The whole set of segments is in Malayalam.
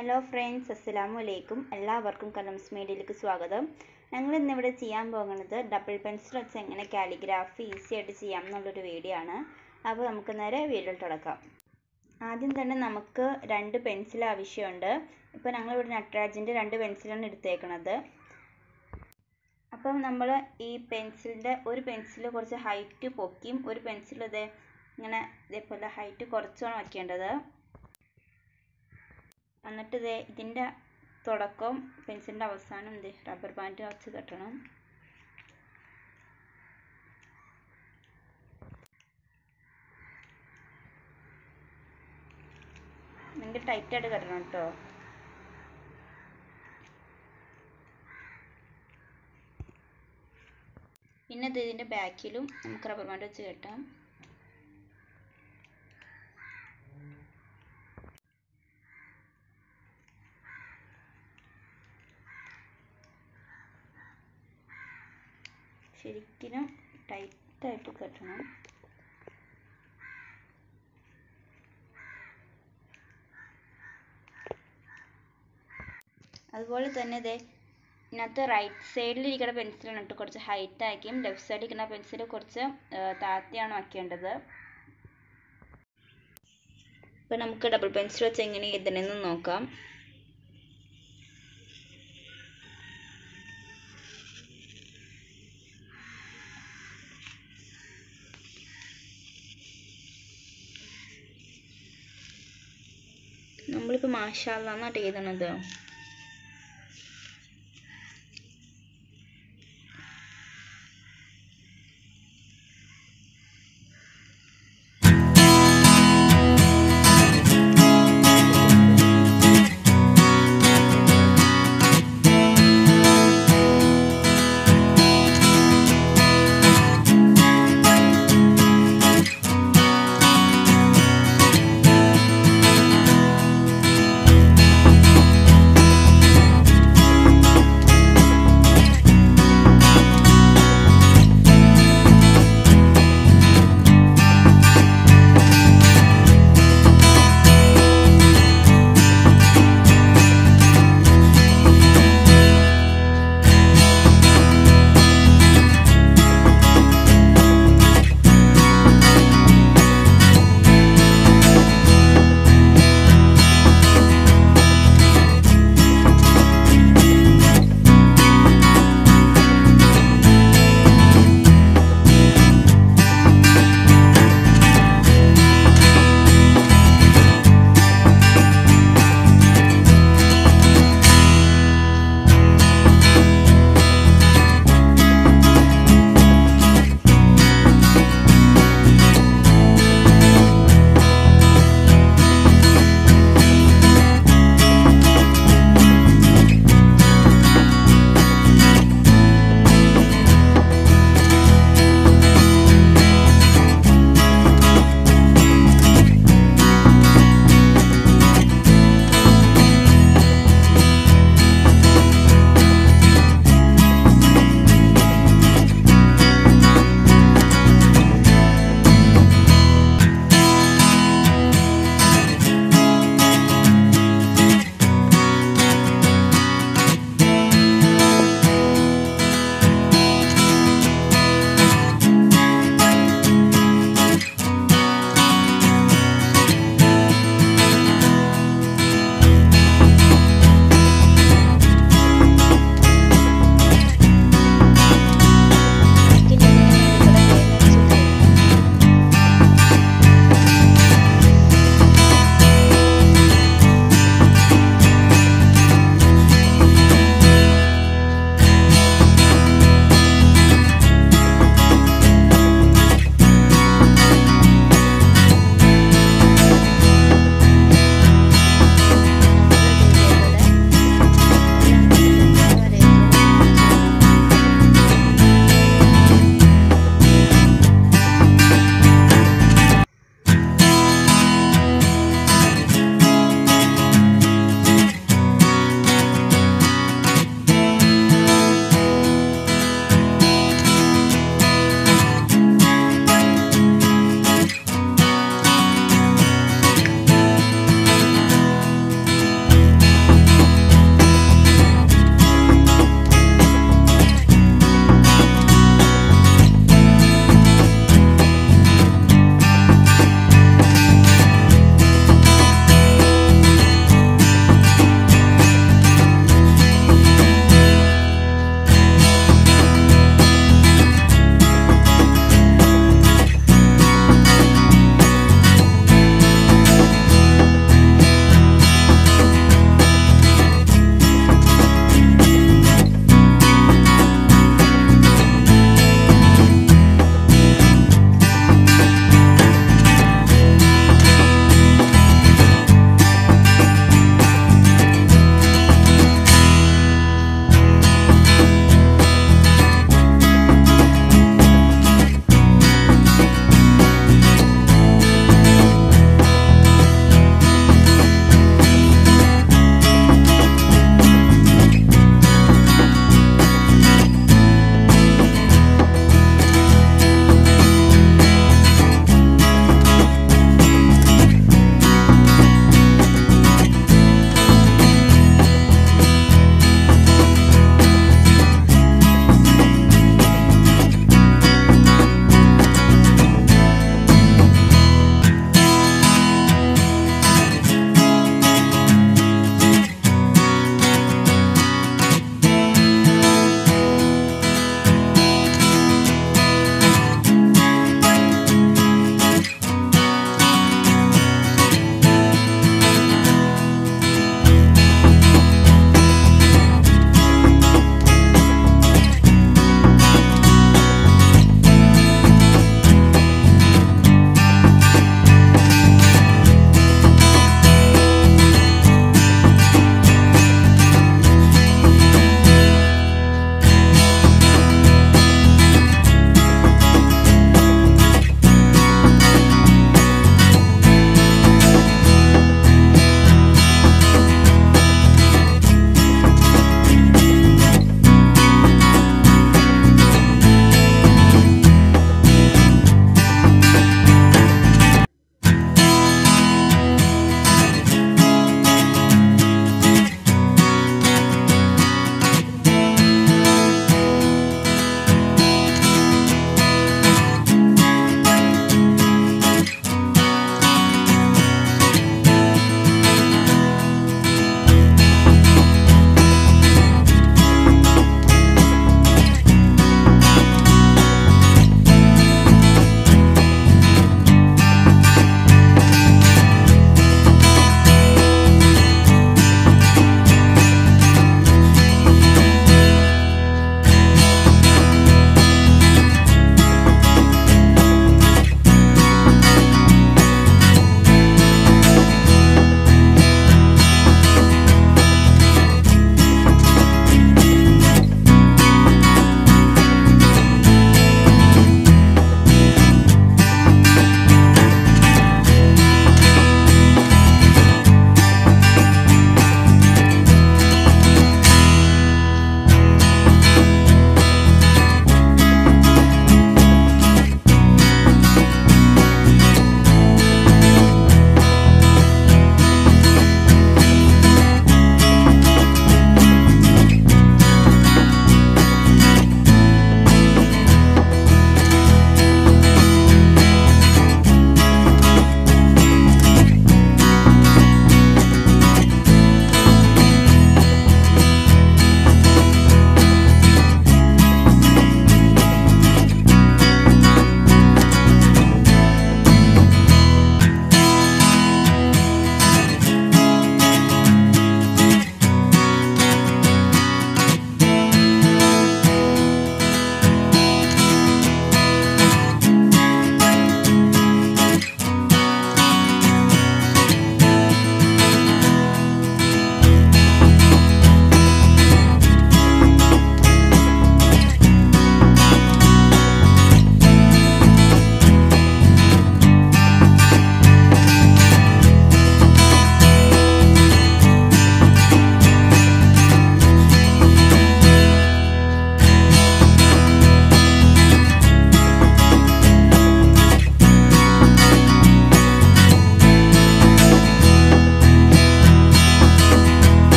ഹലോ ഫ്രണ്ട്സ് അസ്സലാമു അലൈക്കും എല്ലാവർക്കും കലംസ് മീഡിയയിലേക്ക് സ്വാഗതം ഞങ്ങൾ ഇന്നിവിടെ ചെയ്യാൻ പോകുന്നത് ഡബിൾ പെൻസിൽ വെച്ച് എങ്ങനെ കാലിഗ്രാഫി ഈസി ആയിട്ട് ചെയ്യാം എന്നുള്ളൊരു വീഡിയോ ആണ് അപ്പോൾ നമുക്ക് നേരെ വീഡിയോ തുടക്കാം ആദ്യം തന്നെ നമുക്ക് രണ്ട് പെൻസിൽ ആവശ്യമുണ്ട് ഇപ്പോൾ ഞങ്ങളിവിടെ നട്രാജിൻ്റെ രണ്ട് പെൻസിലാണ് എടുത്തേക്കണത് അപ്പം നമ്മൾ ഈ പെൻസിലിൻ്റെ ഒരു പെൻസിൽ കുറച്ച് ഹൈറ്റ് പൊക്കിയും ഒരു പെൻസിൽ ഇതേ ഇങ്ങനെ ഇതേപോലെ ഹൈറ്റ് കുറച്ചുമാണ് വയ്ക്കേണ്ടത് എന്നിട്ട് ഇതേ ഇതിൻ്റെ തുടക്കം പെൻസിലിൻ്റെ അവസാനം ഇത് റബ്ബർ ബാൻഡ് വെച്ച് കെട്ടണം ഭയങ്കര ടൈറ്റായിട്ട് കെട്ടണം കേട്ടോ പിന്നെ ഇത് ഇതിൻ്റെ ബാക്കിലും നമുക്ക് റബ്ബർ ബാൻഡ് വെച്ച് കെട്ടാം ശരിക്കും ടൈറ്റായിട്ട് കെട്ടണം അതുപോലെ തന്നെ ഇതേ ഇതിനകത്ത് റൈറ്റ് സൈഡിൽ ഇരിക്കുന്ന പെൻസിലാണ് കേട്ടോ കുറച്ച് ഹൈറ്റ് ആക്കിയും ലെഫ്റ്റ് സൈഡിൽ ഇരിക്കുന്ന പെൻസിൽ കുറച്ച് താത്തിയാണ് വയ്ക്കേണ്ടത് ഇപ്പം നമുക്ക് ഡബിൾ പെൻസിൽ വെച്ച് എങ്ങനെ എഴുതണമെന്ന് നോക്കാം നമ്മളിപ്പോൾ മാഷാല്ല എന്നാണ് എഴുതണത്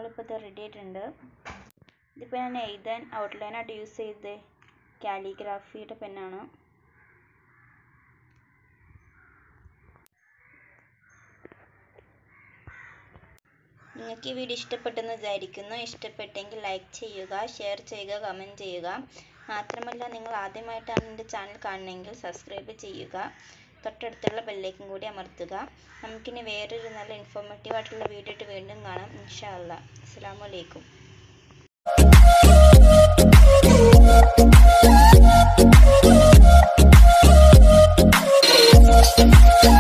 നമ്മളിപ്പോൾ ഇത് റെഡി ആയിട്ടുണ്ട് ഇതിപ്പോൾ ഞാൻ എഴുതാൻ ഔട്ട്ലൈനായിട്ട് യൂസ് ചെയ്ത് കാലിഗ്രാഫിയുടെ പെന്നാണ് നിങ്ങൾക്ക് ഈ വീഡിയോ ഇഷ്ടപ്പെട്ടെന്ന് വിചാരിക്കുന്നു ഇഷ്ടപ്പെട്ടെങ്കിൽ ലൈക്ക് ചെയ്യുക ഷെയർ ചെയ്യുക കമൻറ്റ് ചെയ്യുക മാത്രമല്ല നിങ്ങൾ ആദ്യമായിട്ടാണ് എൻ്റെ ചാനൽ കാണുന്നതെങ്കിൽ സബ്സ്ക്രൈബ് ചെയ്യുക തൊട്ടടുത്തുള്ള ബെല്ലേക്കും കൂടി അമർത്തുക നമുക്കിനി വേറൊരു നല്ല ഇൻഫോർമേറ്റീവ് ആയിട്ടുള്ള വീഡിയോ ആയിട്ട് വീണ്ടും കാണാം ഇൻഷാ അല്ലാ അസ്സാം വലൈക്കും Thank you.